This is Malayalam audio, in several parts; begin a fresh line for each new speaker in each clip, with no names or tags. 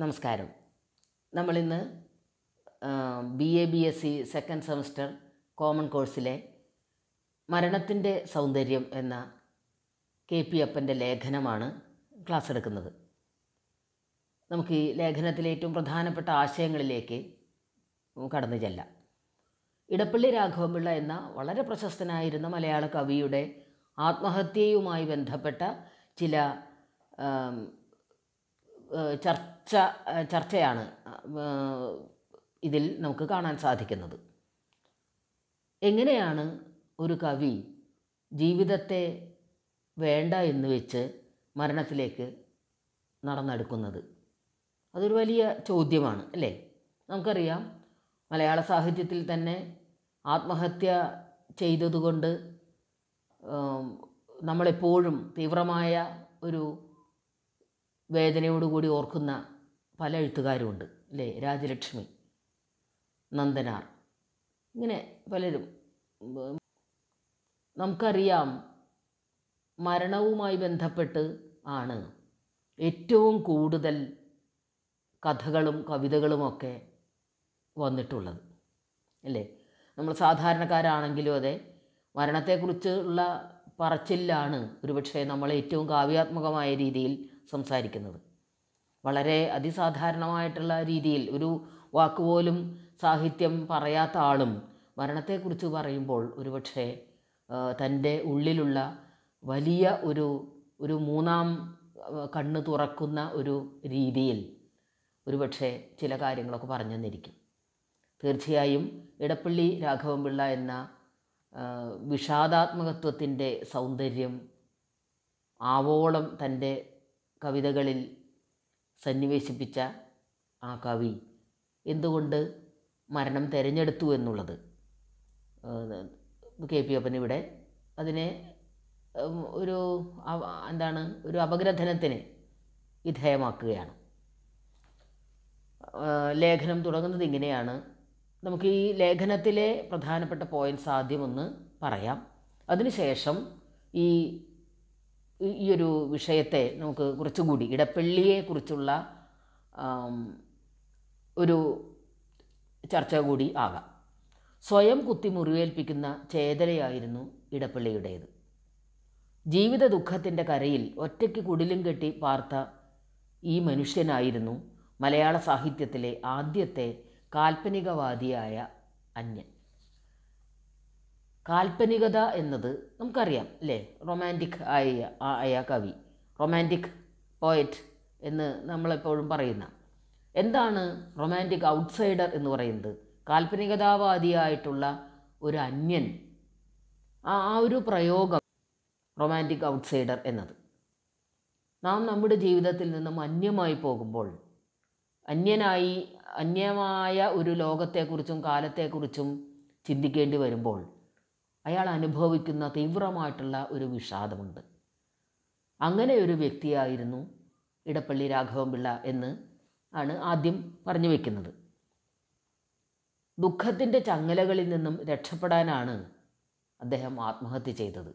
നമസ്കാരം നമ്മളിന്ന് B A B S C second semester common കോഴ്സിലെ മരണത്തിൻ്റെ സൗന്ദര്യം എന്ന കെ പി അപ്പൻ്റെ ലേഖനമാണ് ക്ലാസ് എടുക്കുന്നത് നമുക്ക് ഈ ലേഖനത്തിലെ ഏറ്റവും പ്രധാനപ്പെട്ട ആശയങ്ങളിലേക്ക് കടന്നു ചെല്ലാം ഇടപ്പള്ളി രാഘവപിള്ള എന്ന വളരെ പ്രശസ്തനായിരുന്ന മലയാള കവിയുടെ ആത്മഹത്യയുമായി ബന്ധപ്പെട്ട ചില ആം, ഏഹ് ചർച്ച ഏഹ് ചർച്ചയാണ് ഏഹ് ഇതിൽ നമുക്ക് കാണാൻ സാധിക്കുന്നത് എങ്ങനെയാണ് ഒരു കവി ജീവിതത്തെ വേണ്ട എന്ന് വെച്ച് മരണത്തിലേക്ക് നടന്നെടുക്കുന്നത് അതൊരു വലിയ ചോദ്യമാണ് അല്ലേ നമുക്കറിയാം മലയാള സാഹിത്യത്തിൽ തന്നെ ആത്മഹത്യ ചെയ്തതുകൊണ്ട് ആം, നമ്മളെപ്പോഴും തീവ്രമായ ഒരു വേദനയോടുകൂടി ഓർക്കുന്ന പല എഴുത്തുകാരുമുണ്ട് അല്ലേ രാജലക്ഷ്മി നന്ദനാർ ഇങ്ങനെ പലരും ഉം, നമുക്കറിയാം മരണവുമായി ബന്ധപ്പെട്ട് ആണ് ഏറ്റവും കൂടുതൽ കഥകളും കവിതകളുമൊക്കെ വന്നിട്ടുള്ളത് അല്ലേ നമ്മൾ സാധാരണക്കാരാണെങ്കിലും അതെ മരണത്തെക്കുറിച്ചുള്ള പറച്ചിലാണ് ഒരുപക്ഷെ നമ്മൾ ഏറ്റവും കാവ്യാത്മകമായ രീതിയിൽ സംസാരിക്കുന്നത് വളരെ അതിസാധാരണമായിട്ടുള്ള രീതിയിൽ ഒരു വാക്കുപോലും സാഹിത്യം പറയാത്ത ആളും മരണത്തെക്കുറിച്ച് പറയുമ്പോൾ ഒരുപക്ഷെ ആ, തൻ്റെ ഉള്ളിലുള്ള വലിയ ഒരു ഒരു മൂന്നാം ആ, കണ്ണ് തുറക്കുന്ന ഒരു രീതിയിൽ ഒരുപക്ഷെ ചില കാര്യങ്ങളൊക്കെ പറഞ്ഞു തന്നിരിക്കും തീർച്ചയായും ഇടപ്പള്ളി രാഘവൻപിള്ള എന്ന ആ, വിഷാദാത്മകത്വത്തിൻ്റെ സൗന്ദര്യം ആവോളം തൻ്റെ കവിതകളിൽ സന്നിവേശിപ്പിച്ച ആ കവി എന്തുകൊണ്ട് മരണം തിരഞ്ഞെടുത്തു എന്നുള്ളത് കെ പി അപ്പൻ ഇവിടെ അതിനെ ഉം, ഒരു അവ- എന്താണ് ഒരു അപഗ്രഥനത്തിന് വിധേയമാക്കുകയാണ് ആ, ലേഖനം തുടങ്ങുന്നത് ഇങ്ങനെയാണ് നമുക്ക് ഈ ലേഖനത്തിലെ പ്രധാനപ്പെട്ട പോയിൻറ്റ്സ് ആദ്യം ഒന്ന് പറയാം അതിനുശേഷം ഈ ഈ- ഈ ഒരു വിഷയത്തെ നമുക്ക് കുറച്ചുകൂടി ഇടപ്പള്ളിയെക്കുറിച്ചുള്ള ആം, ഒരു ചർച്ച കൂടി ആകാം സ്വയം കുത്തി മുറിവേൽപ്പിക്കുന്ന ചേതനയായിരുന്നു ഇടപ്പള്ളിയുടേത് ജീവിത ദുഃഖത്തിൻ്റെ കരയിൽ ഒറ്റയ്ക്ക് കുടിലും കെട്ടി പാർത്ത ഈ മനുഷ്യനായിരുന്നു മലയാള സാഹിത്യത്തിലെ ആദ്യത്തെ കാൽപ്പനികവാദിയായ അന്യൻ കാൽപ്പനികത എന്നത് നമുക്കറിയാം അല്ലേ റൊമാൻറ്റിക് ആയ ആയ കവി റൊമാൻറ്റിക് പോയറ്റ് എന്ന് നമ്മളെപ്പോഴും പറയുന്ന എന്താണ് റൊമാൻറ്റിക് ഔട്ട്സൈഡർ എന്ന് പറയുന്നത് കാൽപ്പനികതാവാദിയായിട്ടുള്ള ഒരു അന്യൻ ആ ആ ഒരു പ്രയോഗം റൊമാൻറ്റിക് ഔട്ട്സൈഡർ എന്നത് നാം നമ്മുടെ ജീവിതത്തിൽ നിന്നും അന്യമായി പോകുമ്പോൾ അന്യനായി അന്യമായ ഒരു ലോകത്തെക്കുറിച്ചും കാലത്തെക്കുറിച്ചും ചിന്തിക്കേണ്ടി വരുമ്പോൾ അയാൾ അനുഭവിക്കുന്ന തീവ്രമായിട്ടുള്ള ഒരു വിഷാദമുണ്ട് അങ്ങനെ ഒരു വ്യക്തിയായിരുന്നു ഇടപ്പള്ളി രാഘവൻപിള്ള എന്ന് ആണ് ആദ്യം പറഞ്ഞു വയ്ക്കുന്നത് ദുഃഖത്തിൻ്റെ ചങ്ങലകളിൽ നിന്നും രക്ഷപ്പെടാനാണ് അദ്ദേഹം ആത്മഹത്യ ചെയ്തത്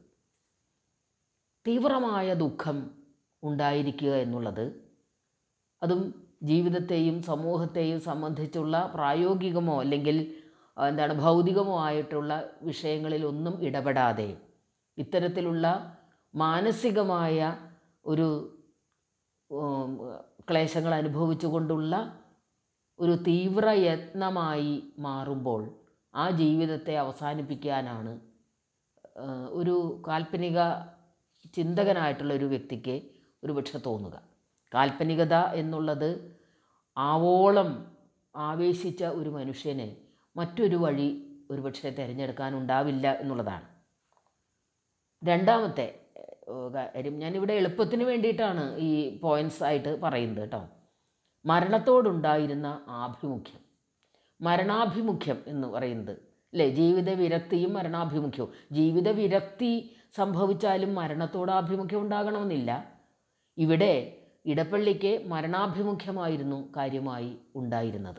തീവ്രമായ ദുഃഖം ഉണ്ടായിരിക്കുക എന്നുള്ളത് അതും ജീവിതത്തെയും സമൂഹത്തെയും സംബന്ധിച്ചുള്ള പ്രായോഗികമോ അല്ലെങ്കിൽ ആ, എന്താണ് ഭൗതികമോ ആയിട്ടുള്ള വിഷയങ്ങളിൽ ഒന്നും ഇടപെടാതെ ഇത്തരത്തിലുള്ള മാനസികമായ ഒരു ഉം, ക്ലേശങ്ങൾ അനുഭവിച്ചുകൊണ്ടുള്ള ഒരു തീവ്ര യത്നമായി മാറുമ്പോൾ ആ ജീവിതത്തെ അവസാനിപ്പിക്കാനാണ് ആ, ഒരു കാൽപ്പനിക ചിന്തകനായിട്ടുള്ള ഒരു വ്യക്തിക്ക് ഒരുപക്ഷെ തോന്നുക കാൽപ്പനികത എന്നുള്ളത് ആവോളം ആവേശിച്ച ഒരു മനുഷ്യന് മറ്റൊരു വഴി ഒരുപക്ഷെ തിരഞ്ഞെടുക്കാനുണ്ടാവില്ല എന്നുള്ളതാണ് രണ്ടാമത്തെ ഏഹ്, കാര്യം ഞാനിവിടെ എളുപ്പത്തിന് വേണ്ടിയിട്ടാണ് ഈ പോയിൻറ്റ്സ് ആയിട്ട് പറയുന്നത് കേട്ടോ മരണത്തോടുണ്ടായിരുന്ന ആഭിമുഖ്യം മരണാഭിമുഖ്യം എന്ന് പറയുന്നത് അല്ലേ ജീവിത വിരക്തിയും മരണാഭിമുഖ്യവും ജീവിത വിരക്തി സംഭവിച്ചാലും മരണത്തോട് ആഭിമുഖ്യം ഉണ്ടാകണമെന്നില്ല ഇവിടെ ഇടപ്പള്ളിക്ക് മരണാഭിമുഖ്യമായിരുന്നു കാര്യമായി ഉണ്ടായിരുന്നത്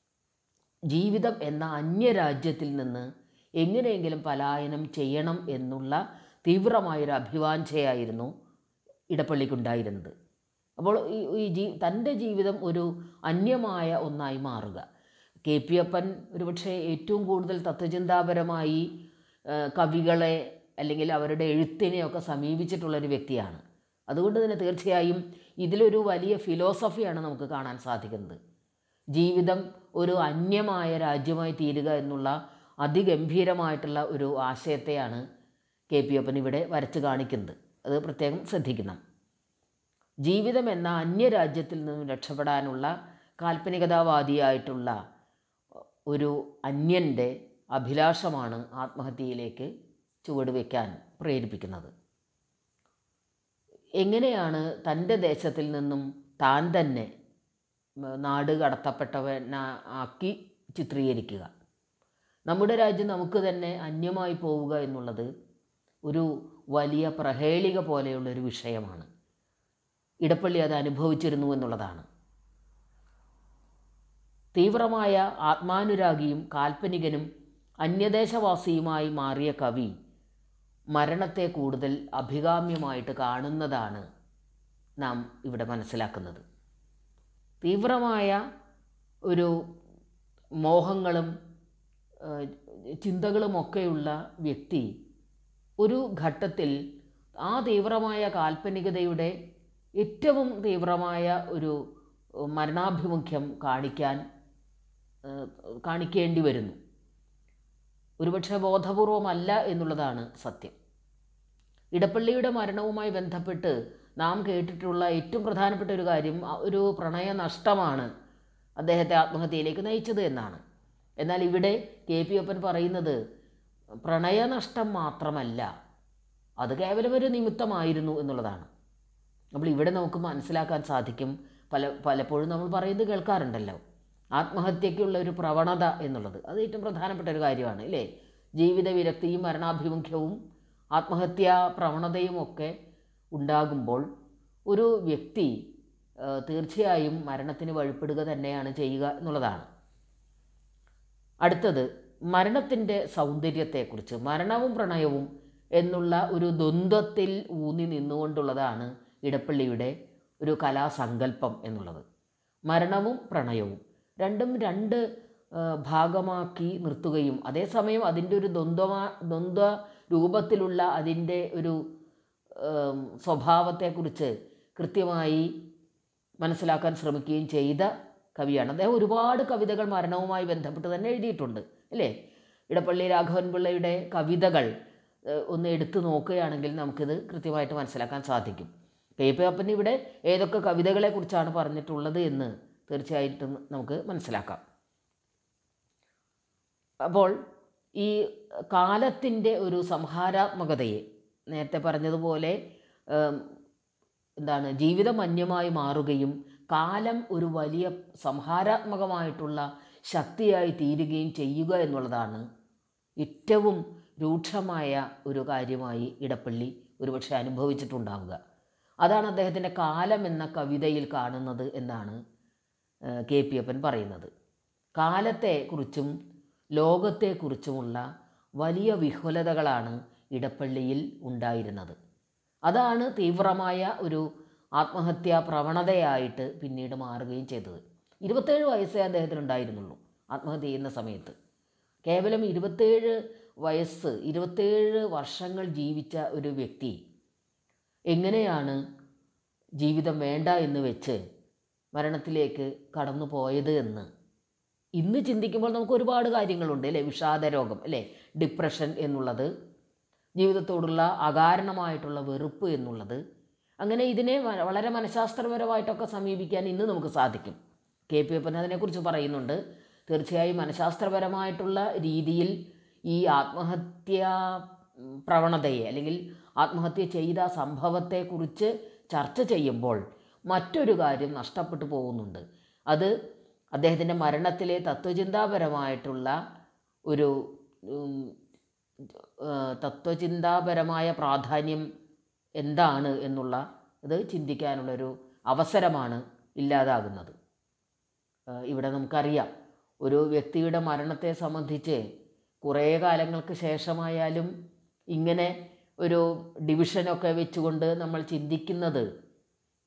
ജീവിതം എന്ന അന്യരാജ്യത്തിൽ നിന്ന് എങ്ങനെയെങ്കിലും പലായനം ചെയ്യണം എന്നുള്ള തീവ്രമായൊരു അഭിവാഞ്ചയായിരുന്നു ഇടപ്പള്ളിക്കുണ്ടായിരുന്നത് അപ്പോൾ ഈ ഈ ജീ തൻ്റെ ജീവിതം ഒരു അന്യമായ ഒന്നായി മാറുക കെ പി അപ്പൻ ഒരുപക്ഷെ ഏറ്റവും കൂടുതൽ തത്വചിന്താപരമായി ആ, കവികളെ അല്ലെങ്കിൽ അവരുടെ എഴുത്തിനെയൊക്കെ സമീപിച്ചിട്ടുള്ളൊരു വ്യക്തിയാണ് അതുകൊണ്ട് തന്നെ തീർച്ചയായും ഇതിലൊരു വലിയ ഫിലോസഫിയാണ് നമുക്ക് കാണാൻ സാധിക്കുന്നത് ജീവിതം ഒരു അന്യമായ രാജ്യമായി തീരുക എന്നുള്ള അതിഗംഭീരമായിട്ടുള്ള ഒരു ആശയത്തെയാണ് കെ പി അപ്പൻ ഇവിടെ വരച്ച് കാണിക്കുന്നത് അത് പ്രത്യേകം ശ്രദ്ധിക്കണം ജീവിതം എന്ന അന്യരാജ്യത്തിൽ നിന്നും രക്ഷപ്പെടാനുള്ള കാൽപ്പനികതാവാദിയായിട്ടുള്ള ഒരു അന്യൻ്റെ അഭിലാഷമാണ് ആത്മഹത്യയിലേക്ക് ചുവടുവെക്കാൻ പ്രേരിപ്പിക്കുന്നത് എങ്ങനെയാണ് തൻ്റെ ദേശത്തിൽ നിന്നും താൻ തന്നെ ഉം, നാട് കടത്തപ്പെട്ടവന ആക്കി ചിത്രീകരിക്കുക നമ്മുടെ രാജ്യം നമുക്ക് തന്നെ അന്യമായി പോവുക എന്നുള്ളത് ഒരു വലിയ പ്രഹേളിക പോലെയുള്ളൊരു വിഷയമാണ് ഇടപ്പള്ളി അത് അനുഭവിച്ചിരുന്നു എന്നുള്ളതാണ് തീവ്രമായ ആത്മാനുരാഗിയും കാൽപ്പനികനും അന്യദേശവാസിയുമായി മാറിയ കവി മരണത്തെ കൂടുതൽ അഭികാമ്യമായിട്ട് കാണുന്നതാണ് നാം ഇവിടെ മനസ്സിലാക്കുന്നത് തീവ്രമായ ഒരു മോഹങ്ങളും ഏഹ്, ചിന്തകളുമൊക്കെയുള്ള വ്യക്തി ഒരു ഘട്ടത്തിൽ ആ തീവ്രമായ കാൽപ്പനികതയുടെ ഏറ്റവും തീവ്രമായ ഒരു ഏഹ്, മരണാഭിമുഖ്യം കാണിക്കാൻ ഏഹ്, കാണിക്കേണ്ടി വരുന്നു ഒരുപക്ഷെ ബോധപൂർവമല്ല എന്നുള്ളതാണ് സത്യം ഇടപ്പള്ളിയുടെ മരണവുമായി ബന്ധപ്പെട്ട് നാം കേട്ടിട്ടുള്ള ഏറ്റവും പ്രധാനപ്പെട്ട ഒരു കാര്യം ആ ഒരു പ്രണയ നഷ്ടമാണ് അദ്ദേഹത്തെ ആത്മഹത്യയിലേക്ക് നയിച്ചത് എന്നാണ് എന്നാൽ ഇവിടെ കെ പി ഒപ്പൻ പറയുന്നത് പ്രണയനഷ്ടം മാത്രമല്ല അത് കേവലം ഒരു നിമിത്തമായിരുന്നു എന്നുള്ളതാണ് അപ്പോൾ ഇവിടെ നമുക്ക് മനസ്സിലാക്കാൻ സാധിക്കും പല പലപ്പോഴും നമ്മൾ പറയുന്നത് കേൾക്കാറുണ്ടല്ലോ ആത്മഹത്യയ്ക്കുള്ള ഒരു പ്രവണത എന്നുള്ളത് അത് ഏറ്റവും പ്രധാനപ്പെട്ട ഒരു കാര്യമാണ് അല്ലേ ജീവിത വിരക്തിയും മരണാഭിമുഖ്യവും ആത്മഹത്യാ പ്രവണതയും ഒക്കെ ഉണ്ടാകുമ്പോൾ ഒരു വ്യക്തി ആ, തീർച്ചയായും മരണത്തിന് വഴിപ്പെടുക തന്നെയാണ് ചെയ്യുക എന്നുള്ളതാണ് അടുത്തത് മരണത്തിൻ്റെ സൗന്ദര്യത്തെക്കുറിച്ച് മരണവും പ്രണയവും എന്നുള്ള ഒരു ദ്വന്ദ്വത്തിൽ ഊന്നി നിന്നുകൊണ്ടുള്ളതാണ് ഇടപ്പള്ളിയുടെ ഒരു കലാസങ്കല്പം എന്നുള്ളത് മരണവും പ്രണയവും രണ്ടും രണ്ട് ആ, ഭാഗമാക്കി നിർത്തുകയും അതേസമയം അതിൻ്റെ ഒരു ദ്വന്ദ്വമാ ദ്വന്ദ്വ രൂപത്തിലുള്ള അതിൻ്റെ ഒരു ഉം, സ്വഭാവത്തെക്കുറിച്ച് കൃത്യമായി മനസ്സിലാക്കാൻ ശ്രമിക്കുകയും ചെയ്ത കവിയാണ് അദ്ദേഹം ഒരുപാട് കവിതകൾ മരണവുമായി ബന്ധപ്പെട്ട് തന്നെ എഴുതിയിട്ടുണ്ട് അല്ലേ ഇടപ്പള്ളി രാഘവൻ പിള്ളയുടെ കവിതകൾ ഏഹ്, ഒന്ന് എടുത്തു നോക്കുകയാണെങ്കിൽ നമുക്കിത് കൃത്യമായിട്ട് മനസ്സിലാക്കാൻ സാധിക്കും കെ പി അപ്പൻ ഇവിടെ ഏതൊക്കെ കവിതകളെക്കുറിച്ചാണ് പറഞ്ഞിട്ടുള്ളത് എന്ന് തീർച്ചയായിട്ടും നമുക്ക് മനസ്സിലാക്കാം അപ്പോൾ ഈ കാലത്തിൻ്റെ ഒരു സംഹാരാത്മകതയെ നേരത്തെ പറഞ്ഞതുപോലെ ഏം, എന്താണ് ജീവിതം അന്യമായി മാറുകയും കാലം ഒരു വലിയ സംഹാരാത്മകമായിട്ടുള്ള ശക്തിയായി തീരുകയും ചെയ്യുക എന്നുള്ളതാണ് ഏറ്റവും രൂക്ഷമായ ഒരു കാര്യമായി ഇടപ്പള്ളി ഒരുപക്ഷെ അനുഭവിച്ചിട്ടുണ്ടാവുക അതാണ് അദ്ദേഹത്തിൻ്റെ കാലം എന്ന കവിതയിൽ കാണുന്നത് എന്നാണ് ഏഹ്, കെ പി അപ്പൻ പറയുന്നത് കാലത്തെക്കുറിച്ചും ലോകത്തെക്കുറിച്ചുമുള്ള വലിയ വിഹുലതകളാണ് ഇടപ്പള്ളിയിൽ ഉണ്ടായിരുന്നത് അതാണ് തീവ്രമായ ഒരു ആത്മഹത്യാ പ്രവണതയായിട്ട് പിന്നീട് മാറുകയും ചെയ്തത് ഇരുപത്തേഴ് വയസ്സേ അദ്ദേഹത്തിന് ഉണ്ടായിരുന്നുള്ളൂ ആത്മഹത്യ ചെയ്യുന്ന സമയത്ത് കേവലം ഇരുപത്തേഴ് വയസ്സ് ഇരുപത്തേഴ് വർഷങ്ങൾ ജീവിച്ച ഒരു വ്യക്തി എങ്ങനെയാണ് ജീവിതം വേണ്ട എന്ന് വെച്ച് മരണത്തിലേക്ക് കടന്നു പോയത് എന്ന് ഇന്ന് ചിന്തിക്കുമ്പോൾ നമുക്ക് ഒരുപാട് കാര്യങ്ങളുണ്ട് അല്ലേ വിഷാദ രോഗം അല്ലേ ഡിപ്രഷൻ എന്നുള്ളത് ജീവിതത്തോടുള്ള അകാരണമായിട്ടുള്ള വെറുപ്പ് എന്നുള്ളത് അങ്ങനെ ഇതിനെ വ- വളരെ മനഃശാസ്ത്രപരമായിട്ടൊക്കെ സമീപിക്കാൻ ഇന്ന് നമുക്ക് സാധിക്കും കെ പി എപ്പൻ അതിനെക്കുറിച്ച് പറയുന്നുണ്ട് തീർച്ചയായും മനഃശാസ്ത്രപരമായിട്ടുള്ള രീതിയിൽ ഈ ആത്മഹത്യ ഉം, പ്രവണതയെ അല്ലെങ്കിൽ ആത്മഹത്യ ചെയ്ത സംഭവത്തെക്കുറിച്ച് ചർച്ച ചെയ്യുമ്പോൾ മറ്റൊരു കാര്യം നഷ്ടപ്പെട്ടു പോകുന്നുണ്ട് അത് അദ്ദേഹത്തിൻ്റെ മരണത്തിലെ തത്വചിന്താപരമായിട്ടുള്ള ഒരു ഉം, ആ, തത്വചിന്താപരമായ പ്രാധാന്യം എന്താണ് എന്നുള്ള ഇത് ചിന്തിക്കാനുള്ളൊരു അവസരമാണ് ഇല്ലാതാകുന്നത് ആ, ഇവിടെ നമുക്കറിയാം ഒരു വ്യക്തിയുടെ മരണത്തെ സംബന്ധിച്ച് കുറേ കാലങ്ങൾക്ക് ശേഷമായാലും ഇങ്ങനെ ഒരു ഡിവിഷനൊക്കെ വെച്ചുകൊണ്ട് നമ്മൾ ചിന്തിക്കുന്നത്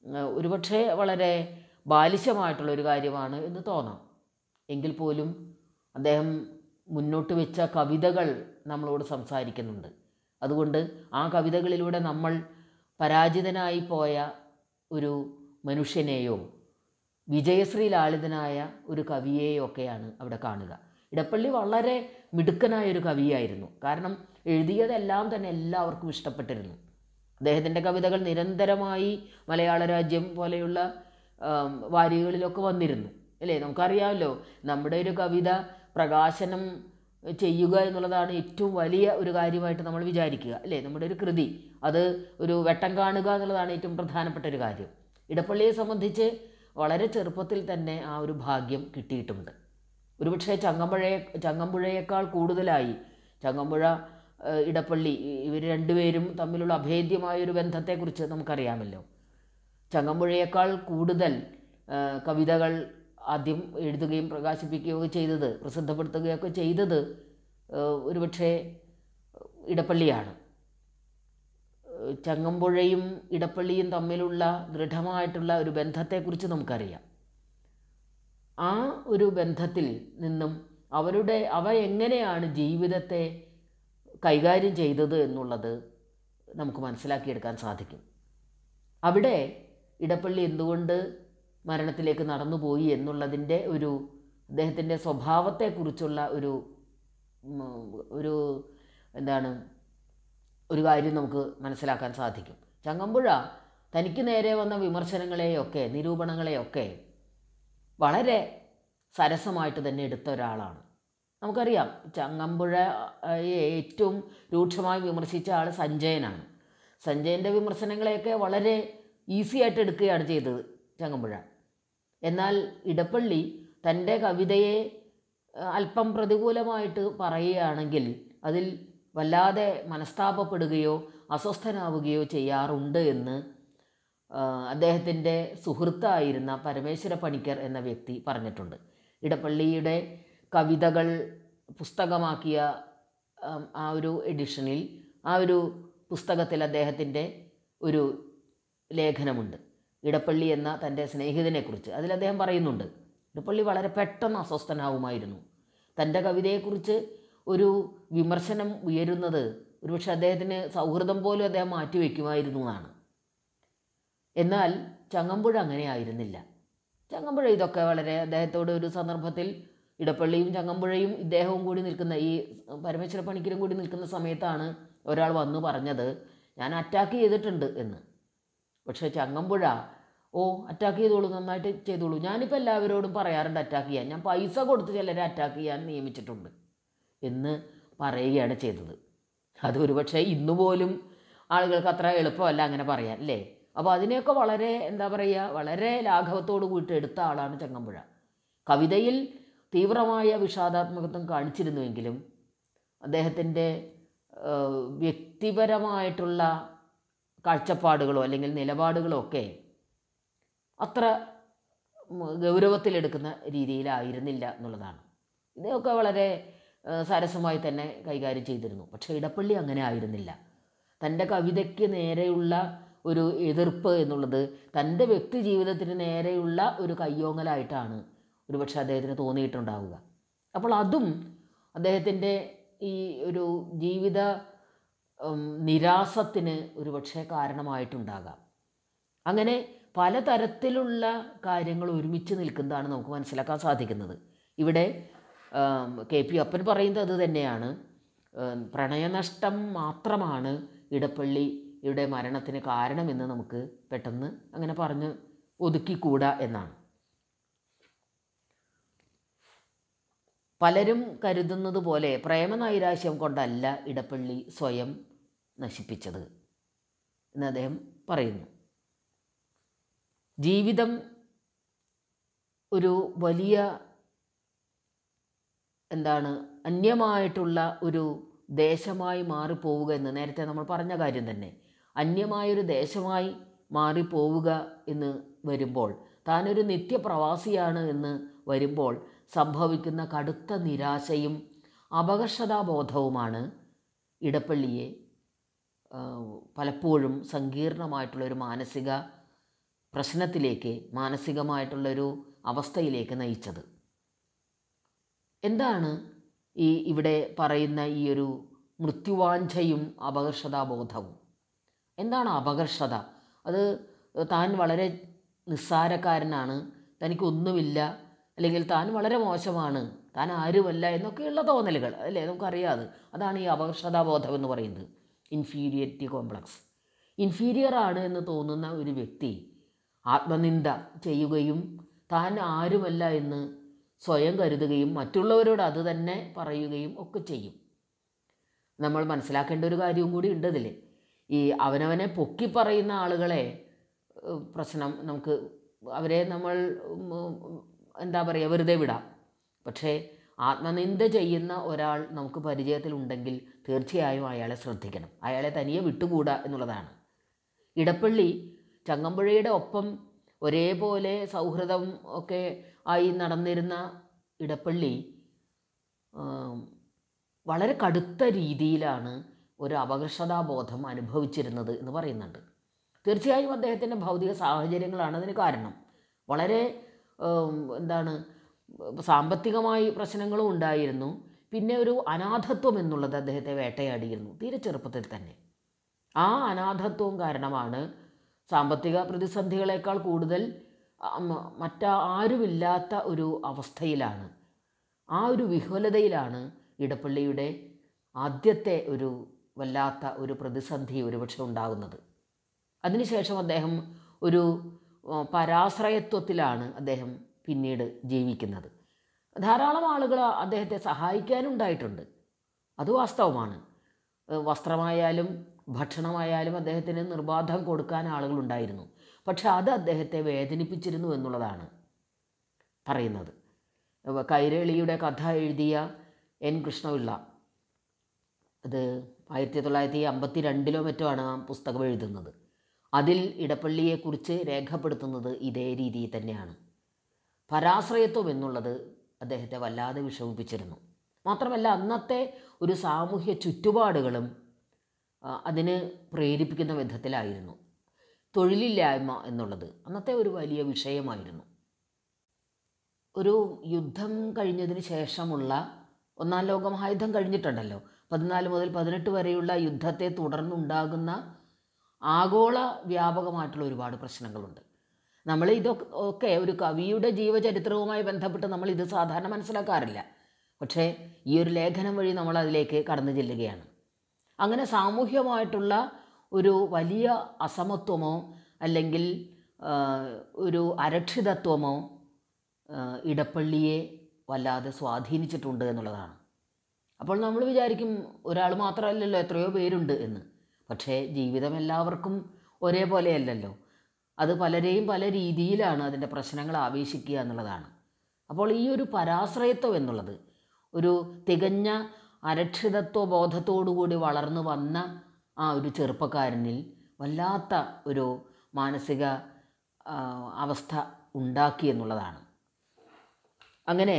ഏഹ്, ഒരുപക്ഷെ വളരെ ബാലിശമായിട്ടുള്ള ഒരു കാര്യമാണ് എന്ന് തോന്നാം എങ്കിൽ പോലും അദ്ദേഹം മുന്നോട്ട് വെച്ച കവിതകൾ നമ്മളോട് സംസാരിക്കുന്നുണ്ട് അതുകൊണ്ട് ആ കവിതകളിലൂടെ നമ്മൾ പരാജിതനായി പോയ ഒരു മനുഷ്യനെയോ വിജയശ്രീ ലാളിതനായ ഒരു കവിയെയോ ഒക്കെയാണ് അവിടെ കാണുക ഇടപ്പള്ളി വളരെ മിടുക്കനായ ഒരു കവിയായിരുന്നു കാരണം എഴുതിയതെല്ലാം തന്നെ എല്ലാവർക്കും ഇഷ്ടപ്പെട്ടിരുന്നു അദ്ദേഹത്തിൻ്റെ കവിതകൾ നിരന്തരമായി മലയാള രാജ്യം പോലെയുള്ള ആം, വാരികകളിലൊക്കെ വന്നിരുന്നു അല്ലേ നമുക്കറിയാമല്ലോ നമ്മുടെ ഒരു കവിത പ്രകാശനം ചെയ്യുക എന്നുള്ളതാണ് ഏറ്റവും വലിയ ഒരു കാര്യമായിട്ട് നമ്മൾ വിചാരിക്കുക അല്ലേ നമ്മുടെ ഒരു കൃതി അത് ഒരു വെട്ടം കാണുക എന്നുള്ളതാണ് ഏറ്റവും പ്രധാനപ്പെട്ട ഒരു കാര്യം ഇടപ്പള്ളിയെ സംബന്ധിച്ച് വളരെ ചെറുപ്പത്തിൽ തന്നെ ആ ഒരു ഭാഗ്യം കിട്ടിയിട്ടുണ്ട് ഒരുപക്ഷെ ചങ്ങമ്പുഴയെ ചങ്ങമ്പുഴയേക്കാൾ കൂടുതലായി ചങ്ങമ്പുഴ ഏഹ്, ഇടപ്പള്ളി ഇവർ രണ്ടുപേരും തമ്മിലുള്ള അഭേദ്യമായ ഒരു ബന്ധത്തെക്കുറിച്ച് നമുക്കറിയാമല്ലോ ചങ്ങമ്പുഴയേക്കാൾ കൂടുതൽ ഏഹ്, കവിതകൾ ആദ്യം എഴുതുകയും പ്രകാശിപ്പിക്കുകയൊക്കെ ചെയ്തത് പ്രസിദ്ധപ്പെടുത്തുകയൊക്കെ ചെയ്തത് ഏഹ്, ഒരുപക്ഷെ ഇടപ്പള്ളിയാണ് ഏഹ്, ചങ്ങമ്പുഴയും ഇടപ്പള്ളിയും തമ്മിലുള്ള ദൃഢമായിട്ടുള്ള ഒരു ബന്ധത്തെക്കുറിച്ച് നമുക്കറിയാം ആ ഒരു ബന്ധത്തിൽ നിന്നും അവരുടെ അവ എങ്ങനെയാണ് ജീവിതത്തെ കൈകാര്യം ചെയ്തത് എന്നുള്ളത് നമുക്ക് മനസ്സിലാക്കിയെടുക്കാൻ സാധിക്കും അവിടെ ഇടപ്പള്ളി എന്തുകൊണ്ട് മരണത്തിലേക്ക് നടന്നുപോയി എന്നുള്ളതിൻ്റെ ഒരു അദ്ദേഹത്തിൻ്റെ സ്വഭാവത്തെക്കുറിച്ചുള്ള ഒരു ഉം, ഒരു എന്താണ് ഒരു കാര്യം നമുക്ക് മനസ്സിലാക്കാൻ സാധിക്കും ചങ്ങമ്പുഴ തനിക്ക് നേരെ വന്ന വിമർശനങ്ങളെയൊക്കെ നിരൂപണങ്ങളെയൊക്കെ വളരെ സരസമായിട്ട് തന്നെ എടുത്ത ഒരാളാണ് നമുക്കറിയാം ചങ്ങമ്പുഴയെ ഏറ്റവും രൂക്ഷമായി വിമർശിച്ച ആൾ സഞ്ജയനാണ് സഞ്ജയൻ്റെ വിമർശനങ്ങളെയൊക്കെ വളരെ ഈസി ആയിട്ട് എടുക്കുകയാണ് ചെയ്തത് ചങ്ങമ്പുഴ എന്നാൽ ഇടപ്പള്ളി തൻ്റെ കവിതയെ അഹ്, അല്പം പ്രതികൂലമായിട്ട് പറയുകയാണെങ്കിൽ അതിൽ വല്ലാതെ മനസ്താപപ്പെടുകയോ അസ്വസ്ഥനാവുകയോ ചെയ്യാറുണ്ട് എന്ന് അദ്ദേഹത്തിൻ്റെ സുഹൃത്തായിരുന്ന പരമേശ്വര പണിക്കർ എന്ന വ്യക്തി പറഞ്ഞിട്ടുണ്ട് ഇടപ്പള്ളിയുടെ കവിതകൾ പുസ്തകമാക്കിയ ആം, ആ ഒരു എഡിഷനിൽ ആ ഒരു പുസ്തകത്തിൽ അദ്ദേഹത്തിൻ്റെ ഒരു ലേഖനമുണ്ട് ഇടപ്പള്ളി എന്ന തൻ്റെ സ്നേഹിതനെക്കുറിച്ച് അതിൽ അദ്ദേഹം പറയുന്നുണ്ട് ഇടപ്പള്ളി വളരെ പെട്ടെന്ന് അസ്വസ്ഥനാവുമായിരുന്നു തൻ്റെ കവിതയെക്കുറിച്ച് ഒരു വിമർശനം ഉയരുന്നത് ഒരുപക്ഷെ അദ്ദേഹത്തിന് സൗഹൃദം പോലും അദ്ദേഹം മാറ്റിവെക്കുമായിരുന്നു എന്നാണ് എന്നാൽ ചങ്ങമ്പുഴ അങ്ങനെ ആയിരുന്നില്ല ചങ്ങമ്പുഴ ഇതൊക്കെ വളരെ അദ്ദേഹത്തോട് ഒരു സന്ദർഭത്തിൽ ഇടപ്പള്ളിയും ചങ്ങമ്പുഴയും ഇദ്ദേഹവും കൂടി നിൽക്കുന്ന ഈ പരമേശ്വര പണിക്കരും കൂടി നിൽക്കുന്ന സമയത്താണ് ഒരാൾ വന്നു പറഞ്ഞത് ഞാൻ അറ്റാക്ക് ചെയ്തിട്ടുണ്ട് എന്ന് പക്ഷേ ചങ്ങമ്പുഴ ഓ അറ്റാക്ക് ചെയ്തോളൂ നന്നായിട്ട് ചെയ്തോളൂ ഞാനിപ്പോൾ എല്ലാവരോടും പറയാറുണ്ട് അറ്റാക്ക് ചെയ്യാൻ ഞാൻ പൈസ കൊടുത്ത് ചിലരെ അറ്റാക്ക് ചെയ്യാൻ നിയമിച്ചിട്ടുണ്ട് എന്ന് പറയുകയാണ് ചെയ്തത് അത് ഒരുപക്ഷെ ഇന്ന് പോലും ആളുകൾക്ക് അത്ര എളുപ്പമല്ല അങ്ങനെ പറയാൻ അല്ലേ അപ്പോൾ അതിനെയൊക്കെ വളരെ എന്താ പറയുക വളരെ ലാഘവത്തോട് കൂട്ടി എടുത്ത ആളാണ് ചങ്ങമ്പുഴ കവിതയിൽ തീവ്രമായ വിഷാദാത്മകത്വം കാണിച്ചിരുന്നുവെങ്കിലും അദ്ദേഹത്തിൻ്റെ ഏഹ്, വ്യക്തിപരമായിട്ടുള്ള കാഴ്ചപ്പാടുകളോ അല്ലെങ്കിൽ നിലപാടുകളോ ഒക്കെ അത്ര ഉം, ഗൗരവത്തിലെടുക്കുന്ന രീതിയിലായിരുന്നില്ല എന്നുള്ളതാണ് ഇതൊക്കെ വളരെ ഏഹ്, സരസമായി തന്നെ കൈകാര്യം ചെയ്തിരുന്നു പക്ഷേ ഇടപ്പള്ളി അങ്ങനെ ആയിരുന്നില്ല തൻ്റെ കവിതയ്ക്ക് നേരെയുള്ള ഒരു എതിർപ്പ് എന്നുള്ളത് തൻ്റെ വ്യക്തി ജീവിതത്തിന് നേരെയുള്ള ഒരു കയ്യോങ്ങലായിട്ടാണ് ഒരുപക്ഷെ അദ്ദേഹത്തിന് തോന്നിയിട്ടുണ്ടാവുക അപ്പോൾ അതും അദ്ദേഹത്തിൻ്റെ ഈ ഒരു ജീവിത ഉം, നിരാസത്തിന് ഒരുപക്ഷെ കാരണമായിട്ടുണ്ടാകാം അങ്ങനെ പലതരത്തിലുള്ള കാര്യങ്ങൾ ഒരുമിച്ച് നിൽക്കുന്നതാണ് നമുക്ക് മനസ്സിലാക്കാൻ സാധിക്കുന്നത് ഇവിടെ ആം, കെ പി അപ്പൻ പറയുന്നത് അത് തന്നെയാണ് ഏം, പ്രണയനഷ്ടം മാത്രമാണ് ഇടപ്പള്ളിയുടെ മരണത്തിന് കാരണമെന്ന് നമുക്ക് പെട്ടെന്ന് അങ്ങനെ പറഞ്ഞ് ഒതുക്കിക്കൂടാ എന്നാണ് പലരും കരുതുന്നത് പോലെ പ്രേമനൈരാശ്യം കൊണ്ടല്ല ഇടപ്പള്ളി സ്വയം നശിപ്പിച്ചത് എന്ന് അദ്ദേഹം പറയുന്നു ജീവിതം ഒരു വലിയ എന്താണ് അന്യമായിട്ടുള്ള ഒരു ദേശമായി മാറിപ്പോവുക എന്ന് നേരത്തെ നമ്മൾ പറഞ്ഞ കാര്യം തന്നെ അന്യമായൊരു ദേശമായി മാറിപ്പോവുക എന്ന് വരുമ്പോൾ താനൊരു നിത്യപ്രവാസിയാണ് എന്ന് വരുമ്പോൾ സംഭവിക്കുന്ന കടുത്ത നിരാശയും അപകർഷതാബോധവുമാണ് ഇടപ്പള്ളിയെ ആ, പലപ്പോഴും സങ്കീർണമായിട്ടുള്ളൊരു മാനസിക പ്രശ്നത്തിലേക്ക് മാനസികമായിട്ടുള്ളൊരു അവസ്ഥയിലേക്ക് നയിച്ചത് എന്താണ് ഈ ഇവിടെ പറയുന്ന ഈ ഒരു മൃത്യുവാഞ്ചയും അപകർഷതാബോധവും എന്താണ് അപകർഷത അത് താൻ വളരെ നിസ്സാരക്കാരനാണ് തനിക്കൊന്നുമില്ല അല്ലെങ്കിൽ താൻ വളരെ മോശമാണ് താൻ ആരുമല്ല എന്നൊക്കെയുള്ള തോന്നലുകൾ അല്ലേ നമുക്കറിയാം അത് അതാണ് ഈ അപകർഷതാബോധം എന്ന് പറയുന്നത് ഇൻഫീരിയറിറ്റി കോംപ്ലക്സ് ഇൻഫീരിയർ ആണ് എന്ന് തോന്നുന്ന ഒരു വ്യക്തി ആത്മനിന്ദ ചെയ്യുകയും താൻ ആരുമല്ല എന്ന് സ്വയം കരുതുകയും മറ്റുള്ളവരോട് അത് തന്നെ പറയുകയും ഒക്കെ ചെയ്യും നമ്മൾ മനസ്സിലാക്കേണ്ട ഒരു കാര്യവും കൂടി ഉണ്ട് ഇതിൽ ഈ അവനവനെ പൊക്കി പറയുന്ന ആളുകളെ ഏഹ്, പ്രശ്നം നമുക്ക് അവരെ നമ്മൾ ഉം, ഉം, എന്താ പറയുക വെറുതെ വിടാം പക്ഷേ ആത്മനിന്ദ ചെയ്യുന്ന ഒരാൾ നമുക്ക് പരിചയത്തിലുണ്ടെങ്കിൽ തീർച്ചയായും അയാളെ ശ്രദ്ധിക്കണം അയാളെ തനിയെ വിട്ടുകൂടാ എന്നുള്ളതാണ് ഇടപ്പള്ളി ചങ്ങമ്പുഴയുടെ ഒപ്പം ഒരേപോലെ സൗഹൃദം ഒക്കെ ആയി നടന്നിരുന്ന ഇടപ്പള്ളി ആം, വളരെ കടുത്ത രീതിയിലാണ് ഒരു അപകർഷതാബോധം അനുഭവിച്ചിരുന്നത് എന്ന് പറയുന്നുണ്ട് തീർച്ചയായും അദ്ദേഹത്തിൻ്റെ ഭൗതിക സാഹചര്യങ്ങളാണ് അതിന് കാരണം വളരെ ഉം, എന്താണ് സാമ്പത്തികമായി പ്രശ്നങ്ങളും ഉണ്ടായിരുന്നു പിന്നെ ഒരു അനാഥത്വം എന്നുള്ളത് അദ്ദേഹത്തെ വേട്ടയാടിയിരുന്നു തീരെ ചെറുപ്പത്തിൽ തന്നെ ആ അനാഥത്വം കാരണമാണ് സാമ്പത്തിക പ്രതിസന്ധികളേക്കാൾ കൂടുതൽ അം, മറ്റാരുമില്ലാത്ത ഒരു അവസ്ഥയിലാണ് ആ ഒരു വിഹ്വലതയിലാണ് ഇടപ്പള്ളിയുടെ ആദ്യത്തെ ഒരു വല്ലാത്ത ഒരു പ്രതിസന്ധി ഒരുപക്ഷെ ഉണ്ടാകുന്നത് അതിനുശേഷം അദ്ദേഹം ഒരു ആ, പരാശ്രയത്വത്തിലാണ് അദ്ദേഹം പിന്നീട് ജീവിക്കുന്നത് ധാരാളം ആളുകൾ അദ്ദേഹത്തെ സഹായിക്കാനുണ്ടായിട്ടുണ്ട് അത് വാസ്തവമാണ് ഏഹ് വസ്ത്രമായാലും ഭക്ഷണമായാലും അദ്ദേഹത്തിന് നിർബാധം കൊടുക്കാൻ ആളുകളുണ്ടായിരുന്നു പക്ഷെ അത് അദ്ദേഹത്തെ വേദനിപ്പിച്ചിരുന്നു എന്നുള്ളതാണ് പറയുന്നത് ഏഹ് കൈരളിയുടെ കഥ എഴുതിയ എൻ കൃഷ്ണപിള്ള അത് ആയിരത്തി തൊള്ളായിരത്തി അമ്പത്തി രണ്ടിലോ മറ്റോ ആണ് ആ പുസ്തകം എഴുതുന്നത് അതിൽ ഇടപ്പള്ളിയെക്കുറിച്ച് രേഖപ്പെടുത്തുന്നത് ഇതേ രീതിയിൽ തന്നെയാണ് പരാശ്രയത്വം എന്നുള്ളത് അദ്ദേഹത്തെ വല്ലാതെ വിഷമിപ്പിച്ചിരുന്നു മാത്രമല്ല അന്നത്തെ ഒരു സാമൂഹ്യ ചുറ്റുപാടുകളും ആ, അതിന് പ്രേരിപ്പിക്കുന്ന വിധത്തിലായിരുന്നു തൊഴിലില്ലായ്മ എന്നുള്ളത് അന്നത്തെ ഒരു വലിയ വിഷയമായിരുന്നു ഒരു യുദ്ധം കഴിഞ്ഞതിന് ശേഷമുള്ള ഒന്നാം ലോക മഹായുദ്ധം കഴിഞ്ഞിട്ടുണ്ടല്ലോ പതിനാല് മുതൽ പതിനെട്ട് വരെയുള്ള യുദ്ധത്തെ തുടർന്നുണ്ടാകുന്ന ആഗോള വ്യാപകമായിട്ടുള്ള ഒരുപാട് പ്രശ്നങ്ങളുണ്ട് നമ്മൾ ഇതൊക്കെ ഒക്കെ ഒരു കവിയുടെ ജീവചരിത്രവുമായി ബന്ധപ്പെട്ട് നമ്മൾ ഇത് സാധാരണ മനസ്സിലാക്കാറില്ല പക്ഷേ ഈ ഒരു ലേഖനം വഴി നമ്മൾ അതിലേക്ക് കടന്നു ചെല്ലുകയാണ് അങ്ങനെ സാമൂഹ്യമായിട്ടുള്ള ഒരു വലിയ അസമത്വമോ അല്ലെങ്കിൽ ആ, ഒരു അരക്ഷിതത്വമോ ആ, ഇടപ്പള്ളിയെ വല്ലാതെ സ്വാധീനിച്ചിട്ടുണ്ട് എന്നുള്ളതാണ് അപ്പോൾ നമ്മൾ വിചാരിക്കും ഒരാൾ മാത്രമല്ലല്ലോ എത്രയോ പേരുണ്ട് എന്ന് പക്ഷേ ജീവിതം എല്ലാവർക്കും ഒരേപോലെയല്ലല്ലോ അത് പലരെയും പല രീതിയിലാണ് അതിൻ്റെ പ്രശ്നങ്ങൾ ആവേശിക്കുക എന്നുള്ളതാണ് അപ്പോൾ ഈ ഒരു പരാശ്രയത്വം എന്നുള്ളത് ഒരു തികഞ്ഞ അരക്ഷിതത്വ ബോധത്തോടുകൂടി വളർന്നു വന്ന ആ ഒരു ചെറുപ്പക്കാരനിൽ വല്ലാത്ത ഒരു മാനസിക ആ, അവസ്ഥ ഉണ്ടാക്കി എന്നുള്ളതാണ് അങ്ങനെ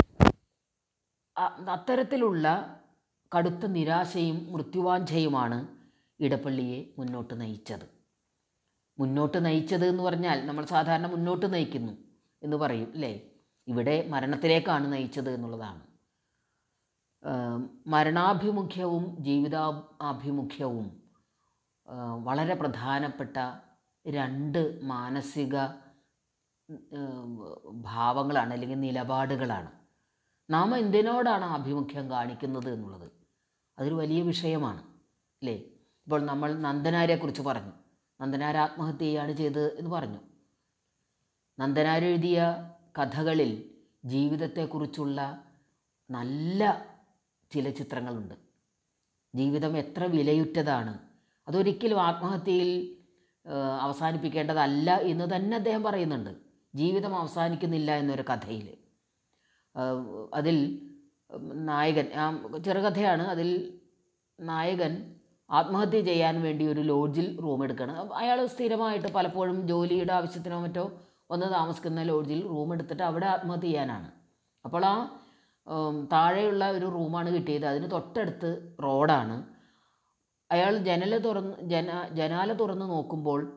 അ- അത്തരത്തിലുള്ള കടുത്ത നിരാശയും മൃത്യുവാഞ്ചയുമാണ് ഇടപ്പള്ളിയെ മുന്നോട്ട് നയിച്ചത് മുന്നോട്ട് നയിച്ചത് എന്ന് പറഞ്ഞാൽ നമ്മൾ സാധാരണ മുന്നോട്ട് നയിക്കുന്നു എന്ന് പറയും അല്ലേ ഇവിടെ മരണത്തിലേക്കാണ് നയിച്ചത് എന്നുള്ളതാണ് ആം, മരണാഭിമുഖ്യവും ജീവിതാഭിമുഖ്യവും ആ, വളരെ പ്രധാനപ്പെട്ട രണ്ട് മാനസിക ഉം, ഭാവങ്ങളാണ് അല്ലെങ്കിൽ നിലപാടുകളാണ് നാം എന്തിനോടാണ് ആഭിമുഖ്യം കാണിക്കുന്നത് എന്നുള്ളത് അതൊരു വലിയ വിഷയമാണ് അല്ലേ ഇപ്പോൾ നമ്മൾ നന്ദനാരെക്കുറിച്ച് പറഞ്ഞു നന്ദനാർ ആത്മഹത്യ ചെയ്യാണ് ചെയ്തത് എന്ന് പറഞ്ഞു നന്ദനാർ എഴുതിയ കഥകളിൽ ജീവിതത്തെക്കുറിച്ചുള്ള നല്ല ചില ചിത്രങ്ങളുണ്ട് ജീവിതം എത്ര വിലയുറ്റതാണ് അതൊരിക്കലും ആത്മഹത്യയിൽ ആ, അവസാനിപ്പിക്കേണ്ടതല്ല എന്ന് തന്നെ അദ്ദേഹം പറയുന്നുണ്ട് ജീവിതം അവസാനിക്കുന്നില്ല എന്നൊരു കഥയിൽ അതിൽ ഉം, നായകൻ ആ ചെറുകഥയാണ് അതിൽ നായകൻ ആത്മഹത്യ ചെയ്യാൻ വേണ്ടി ഒരു ലോഡ്ജിൽ റൂം എടുക്കണം അയാൾ സ്ഥിരമായിട്ട് പലപ്പോഴും ജോലിയുടെ ആവശ്യത്തിനോ മറ്റോ വന്ന് താമസിക്കുന്ന ലോഡ്ജിൽ റൂം എടുത്തിട്ട് അവിടെ ആത്മഹത്യ ചെയ്യാനാണ് അപ്പോൾ ആ ഉം, താഴെയുള്ള ഒരു റൂമാണ് കിട്ടിയത് അതിന് തൊട്ടടുത്ത് റോഡാണ് അയാൾ ജനല തുറന്ന് ജന ജനാല തുറന്ന് നോക്കുമ്പോൾ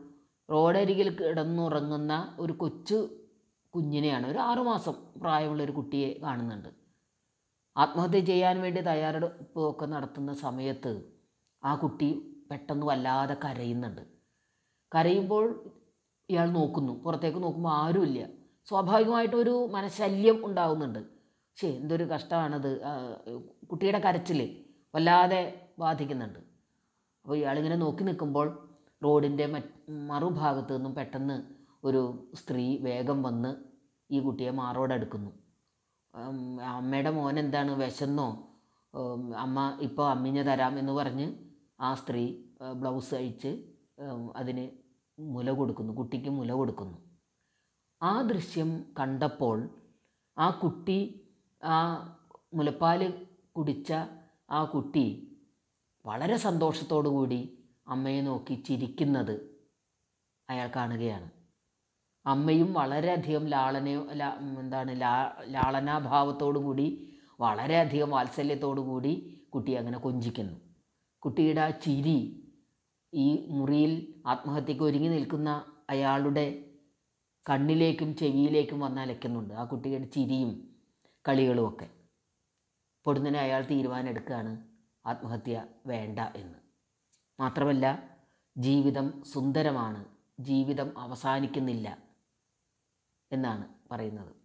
റോഡരികിൽ കിടന്നുറങ്ങുന്ന ഒരു കൊച്ചു കുഞ്ഞിനെയാണ് ഒരു ആറുമാസം പ്രായമുള്ള ഒരു കുട്ടിയെ കാണുന്നുണ്ട് ആത്മഹത്യ ചെയ്യാൻ വേണ്ടി തയ്യാറെടുപ്പൊക്കെ നടത്തുന്ന സമയത്ത് ആ കുട്ടി പെട്ടെന്ന് വല്ലാതെ കരയുന്നുണ്ട് കരയുമ്പോൾ ഇയാൾ നോക്കുന്നു പുറത്തേക്ക് നോക്കുമ്പോൾ ആരുമില്ല സ്വാഭാവികമായിട്ടൊരു മനഃശല്യം ഉണ്ടാകുന്നുണ്ട് പക്ഷേ എന്തൊരു കഷ്ടമാണത് ആ, കുട്ടിയുടെ കരച്ചിൽ വല്ലാതെ ബാധിക്കുന്നുണ്ട് അപ്പോൾ ഇയാളിങ്ങനെ നോക്കി നിൽക്കുമ്പോൾ റോഡിൻ്റെ മറ്റ് മറുഭാഗത്ത് നിന്നും പെട്ടെന്ന് ഒരു സ്ത്രീ വേഗം വന്ന് ഈ കുട്ടിയെ മാറോടെടുക്കുന്നു ഉം, അമ്മയുടെ മോൻ എന്താണ് വിശന്നോ ഉം, അമ്മ ഇപ്പോൾ അമ്മിഞ്ഞ തരാം എന്ന് പറഞ്ഞ് ആ സ്ത്രീ ഏഹ്, ബ്ലൗസ് അഴിച്ച് ഉം, അതിന് മുല കൊടുക്കുന്നു കുട്ടിക്ക് മുല കൊടുക്കുന്നു ആ ദൃശ്യം കണ്ടപ്പോൾ ആ കുട്ടി ആ മുലപ്പാൽ കുടിച്ച ആ കുട്ടി വളരെ സന്തോഷത്തോടു കൂടി അമ്മയെ നോക്കി ചിരിക്കുന്നത് അയാൾ കാണുകയാണ് അമ്മയും വളരെയധികം ലാളനയോ ലാ എന്താണ് ലാ ലാളനാഭാവത്തോടു കൂടി വളരെയധികം വാത്സല്യത്തോടു കൂടി കുട്ടിയെ അങ്ങനെ കൊഞ്ചിക്കുന്നു കുട്ടിയുടെ ആ ചിരി ഈ മുറിയിൽ ആത്മഹത്യക്ക് ഒരുങ്ങി നിൽക്കുന്ന അയാളുടെ കണ്ണിലേക്കും ചെവിയിലേക്കും വന്നലയ്ക്കുന്നുണ്ട് ആ കുട്ടിയുടെ ചിരിയും കളികളും ഒക്കെ പൊടുന്നനെ അയാൾ തീരുമാനം എടുക്കുകയാണ് ആത്മഹത്യ വേണ്ട എന്ന് മാത്രമല്ല ജീവിതം സുന്ദരമാണ് ജീവിതം അവസാനിക്കുന്നില്ല എന്നാണ് പറയുന്നത്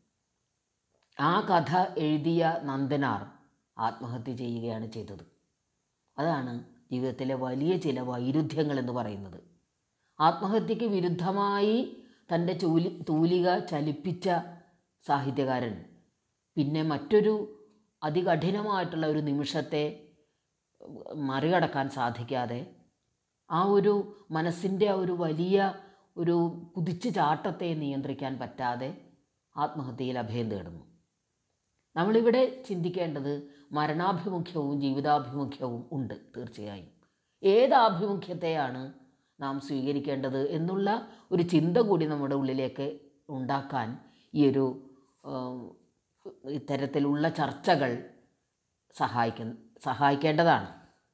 ആ കഥ എഴുതിയ നന്ദനാർ ആത്മഹത്യ ചെയ്യുകയാണ് ചെയ്തത് അതാണ് ജീവിതത്തിലെ വലിയ ചില വൈരുദ്ധ്യങ്ങൾ എന്ന് പറയുന്നത് ആത്മഹത്യക്ക് വിരുദ്ധമായി തൻ്റെ ചൂലി തൂലിക ചലിപ്പിച്ച സാഹിത്യകാരൻ പിന്നെ മറ്റൊരു അതികഠിനമായിട്ടുള്ള ഒരു നിമിഷത്തെ മറികടക്കാൻ സാധിക്കാതെ ആ ഒരു മനസ്സിൻ്റെ ആ ഒരു വലിയ ഒരു കുതിച്ചു ചാട്ടത്തെ നിയന്ത്രിക്കാൻ പറ്റാതെ ആത്മഹത്യയിൽ അഭയം തേടുന്നു നമ്മളിവിടെ ചിന്തിക്കേണ്ടത് മരണാഭിമുഖ്യവും ജീവിതാഭിമുഖ്യവും ഉണ്ട് തീർച്ചയായും ഏത് ആഭിമുഖ്യത്തെയാണ് നാം സ്വീകരിക്കേണ്ടത് എന്നുള്ള ഒരു ചിന്ത കൂടി നമ്മുടെ ഉള്ളിലേക്ക് ഉണ്ടാക്കാൻ ഈ ഒരു ആം, ഇത്തരത്തിലുള്ള ചർച്ചകൾ സഹായിക്ക സഹായിക്കേണ്ടതാണ്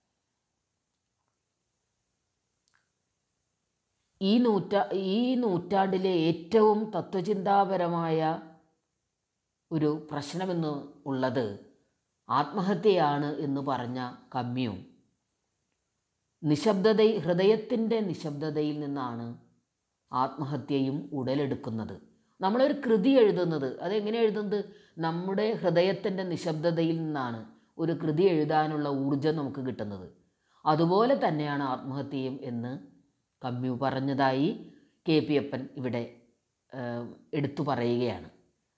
ഈ നൂറ്റാ ഈ നൂറ്റാണ്ടിലെ ഏറ്റവും തത്വചിന്താപരമായ ഒരു പ്രശ്നമെന്ന് ഉള്ളത് ആത്മഹത്യയാണ് എന്ന് പറഞ്ഞ കമ്മ്യൂ നിശബ്ദത ഹൃദയത്തിൻ്റെ നിശബ്ദതയിൽ നിന്നാണ് ആത്മഹത്യയും ഉടലെടുക്കുന്നത് നമ്മളൊരു കൃതി എഴുതുന്നത് അതെങ്ങനെ എഴുതുന്നത് നമ്മുടെ ഹൃദയത്തിൻ്റെ നിശബ്ദതയിൽ നിന്നാണ് ഒരു കൃതി എഴുതാനുള്ള ഊർജം നമുക്ക് കിട്ടുന്നത് അതുപോലെ തന്നെയാണ് ആത്മഹത്യയും എന്ന് കമ്മ്യൂ പറഞ്ഞതായി കെ പി അപ്പൻ ഇവിടെ ഏഹ്, എടുത്തു പറയുകയാണ്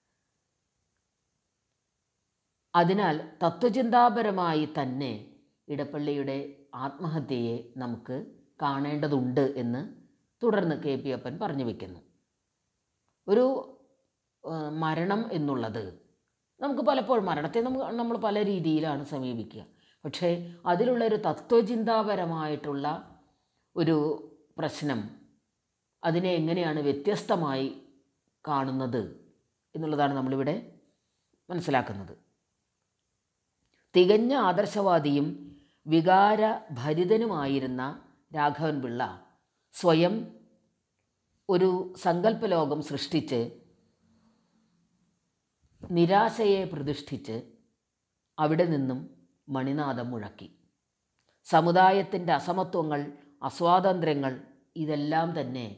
അതിനാൽ തത്വചിന്താപരമായി തന്നെ ഇടപ്പള്ളിയുടെ ആത്മഹത്യയെ നമുക്ക് കാണേണ്ടതുണ്ട് എന്ന് തുടർന്ന് കെ പി അപ്പൻ പറഞ്ഞു വയ്ക്കുന്നു ഒരു ആ, മരണം എന്നുള്ളത് നമുക്ക് പലപ്പോഴും മരണത്തെ നമുക്ക് നമ്മൾ പല രീതിയിലാണ് സമീപിക്കുക പക്ഷേ അതിലുള്ള ഒരു തത്വചിന്താപരമായിട്ടുള്ള ഒരു പ്രശ്നം അതിനെ എങ്ങനെയാണ് വ്യത്യസ്തമായി കാണുന്നത് എന്നുള്ളതാണ് നമ്മളിവിടെ മനസ്സിലാക്കുന്നത് തികഞ്ഞ ആദർശവാദിയും വികാരഭരിതനുമായിരുന്ന രാഘവൻ പിള്ള സ്വയം ഒരു സങ്കല്പലോകം സൃഷ്ടിച്ച് നിരാശയെ പ്രതിഷ്ഠിച്ച് അവിടെ നിന്നും മണിനാഥം മുഴക്കി സമുദായത്തിൻ്റെ അസമത്വങ്ങൾ അസ്വാതന്ത്ര്യങ്ങൾ ഇതെല്ലാം തന്നെ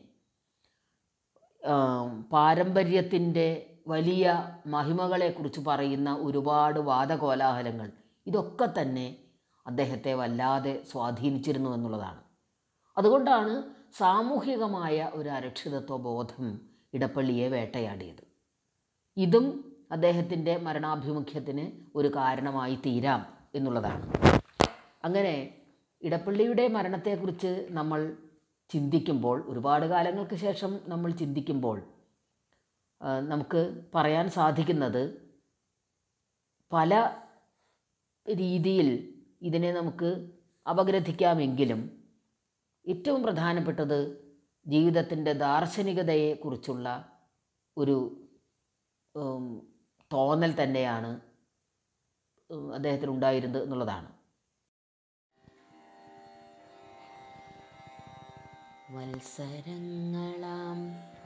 ആം, പാരമ്പര്യത്തിൻ്റെ വലിയ മഹിമകളെക്കുറിച്ച് പറയുന്ന ഒരുപാട് വാദകോലാഹലങ്ങൾ ഇതൊക്കെ തന്നെ അദ്ദേഹത്തെ വല്ലാതെ സ്വാധീനിച്ചിരുന്നു എന്നുള്ളതാണ് അതുകൊണ്ടാണ് സാമൂഹികമായ ഒരു അരക്ഷിതത്വ ബോധം ഇടപ്പള്ളിയെ വേട്ടയാടിയത് ഇതും അദ്ദേഹത്തിൻ്റെ മരണാഭിമുഖ്യത്തിന് ഒരു കാരണമായി തീരാം എന്നുള്ളതാണ് അങ്ങനെ ഇടപ്പള്ളിയുടെ മരണത്തെക്കുറിച്ച് നമ്മൾ ചിന്തിക്കുമ്പോൾ ഒരുപാട് കാലങ്ങൾക്ക് ശേഷം നമ്മൾ ചിന്തിക്കുമ്പോൾ ആ, നമുക്ക് പറയാൻ സാധിക്കുന്നത് പല രീതിയിൽ ഇതിനെ നമുക്ക് അപഗ്രഥിക്കാമെങ്കിലും ഏറ്റവും പ്രധാനപ്പെട്ടത് ജീവിതത്തിൻ്റെ ദാർശനികതയെക്കുറിച്ചുള്ള ഒരു ഉം, തോന്നൽ തന്നെയാണ് ഉം, അദ്ദേഹത്തിനുണ്ടായിരുന്നത് എന്നുള്ളതാണ് മത്സരങ്ങളാം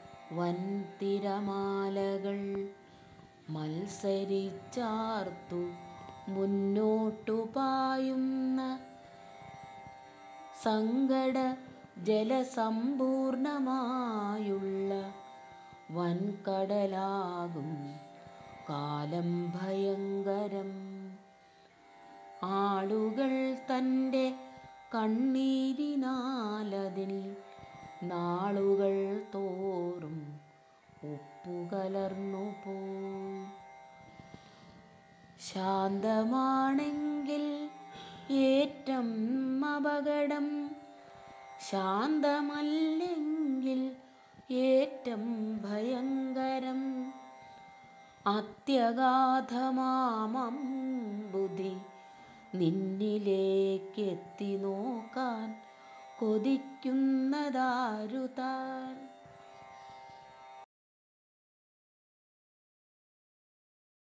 വൻതിരമാലകൾ മത്സരിച്ചാർത്തു മുന്നോട്ടു പായുന്ന സങ്കട ജലസമ്പൂർണമായുള്ള വൻകടലാകും കാലം ഭയങ്കരം ആളുകൾ തൻ്റെ കണ്ണീരിനാലതിൽ നാളുകൾ തോറും ഉപ്പുകലർന്നു പോയി ശാന്തമാണെങ്കിൽ ഏറ്റം അപകടം ശാന്തമല്ലെങ്കിൽ ഏറ്റം ഭയങ്കരം അത്യഗാധമാമമ്പുതി നിന്നിലേക്കെത്തി നോക്കാൻ കൊതിക്കുന്നതാരു താൻ